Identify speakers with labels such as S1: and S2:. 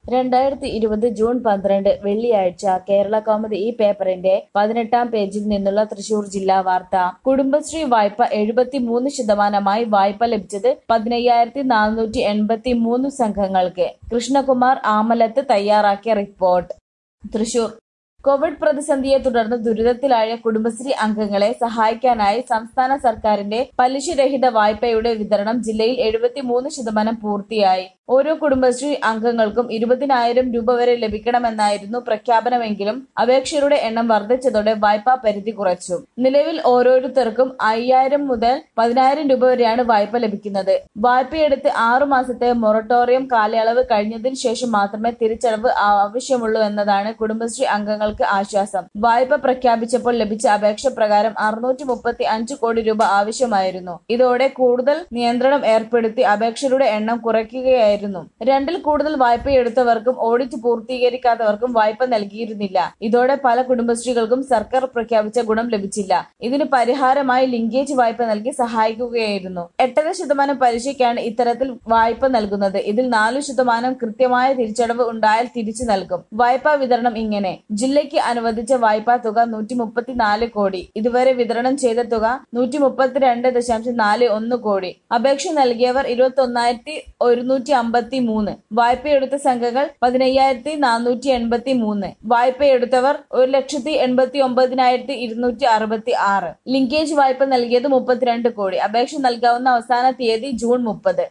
S1: രണ്ടായിരത്തി ഇരുപത് ജൂൺ പന്ത്രണ്ട് വെള്ളിയാഴ്ച കേരള കൗമുദി ഈ പേപ്പറിന്റെ പതിനെട്ടാം പേജിൽ നിന്നുള്ള തൃശൂർ ജില്ലാ വാർത്ത കുടുംബശ്രീ വായ്പ എഴുപത്തിമൂന്ന് ശതമാനമായി വായ്പ ലഭിച്ചത് പതിനയ്യായിരത്തി നാനൂറ്റി എൺപത്തി മൂന്ന് സംഘങ്ങൾക്ക് കൃഷ്ണകുമാർ ആമലത്ത് തയ്യാറാക്കിയ റിപ്പോർട്ട് തൃശൂർ കോവിഡ് പ്രതിസന്ധിയെ തുടർന്ന് ദുരിതത്തിലായ കുടുംബശ്രീ അംഗങ്ങളെ സഹായിക്കാനായി സംസ്ഥാന സർക്കാരിന്റെ പലിശരഹിത വായ്പയുടെ വിതരണം ജില്ലയിൽ എഴുപത്തിമൂന്ന് ശതമാനം പൂർത്തിയായി ഓരോ കുടുംബശ്രീ അംഗങ്ങൾക്കും ഇരുപതിനായിരം രൂപ വരെ ലഭിക്കണമെന്നായിരുന്നു പ്രഖ്യാപനമെങ്കിലും അപേക്ഷകരുടെ എണ്ണം വർദ്ധിച്ചതോടെ വായ്പാ പരിധി കുറച്ചു നിലവിൽ ഓരോരുത്തർക്കും അയ്യായിരം മുതൽ പതിനായിരം രൂപ വരെയാണ് വായ്പ ലഭിക്കുന്നത് വായ്പയെടുത്ത് ആറു മാസത്തെ മൊറട്ടോറിയം കാലയളവ് കഴിഞ്ഞതിന് ശേഷം മാത്രമേ തിരിച്ചടവ് ആവശ്യമുള്ളൂ എന്നതാണ് കുടുംബശ്രീ അംഗങ്ങൾക്ക് ആശ്വാസം വായ്പ പ്രഖ്യാപിച്ചപ്പോൾ ലഭിച്ച അപേക്ഷ പ്രകാരം അറുന്നൂറ്റി മുപ്പത്തി അഞ്ച് കോടി രൂപ ആവശ്യമായിരുന്നു ഇതോടെ കൂടുതൽ നിയന്ത്രണം ഏർപ്പെടുത്തി അപേക്ഷകരുടെ എണ്ണം കുറയ്ക്കുകയായിരുന്നു രണ്ടിൽ കൂടുതൽ വായ്പയെടുത്തവർക്കും ഓഡിറ്റ് പൂർത്തീകരിക്കാത്തവർക്കും വായ്പ നൽകിയിരുന്നില്ല ഇതോടെ പല കുടുംബശ്രീകൾക്കും സർക്കാർ പ്രഖ്യാപിച്ച ഗുണം ലഭിച്ചില്ല ഇതിന് പരിഹാരമായി ലിങ്കേജ് വായ്പ നൽകി സഹായിക്കുകയായിരുന്നു എട്ടര ശതമാനം പലിശയ്ക്കാണ് ഇത്തരത്തിൽ വായ്പ നൽകുന്നത് ഇതിൽ നാലു ശതമാനം കൃത്യമായ തിരിച്ചടവ് ഉണ്ടായാൽ തിരിച്ചു നൽകും വായ്പാ വിതരണം ഇങ്ങനെ ജില്ലയ്ക്ക് അനുവദിച്ച വായ്പാ തുക നൂറ്റി മുപ്പത്തിനാല് കോടി ഇതുവരെ വിതരണം ചെയ്ത തുക നൂറ്റി മുപ്പത്തിരണ്ട് ദശാംശം നാല് ഒന്ന് കോടി അപേക്ഷ നൽകിയവർ ഇരുപത്തി ഒന്നായിരത്തി ഒരുന്നൂറ്റി അമ്പത്തി മൂന്ന് വായ്പയെടുത്ത സംഘങ്ങൾ പതിനയ്യായിരത്തി നാനൂറ്റി എൺപത്തി മൂന്ന് വായ്പയെടുത്തവർ ഒരു ലക്ഷത്തി എൺപത്തി ഒമ്പതിനായിരത്തി ഇരുന്നൂറ്റി അറുപത്തി ആറ് ലിങ്കേജ് വായ്പ നൽകിയത് മുപ്പത്തിരണ്ട് കോടി അപേക്ഷ നൽകാവുന്ന അവസാന തീയതി ജൂൺ മുപ്പത്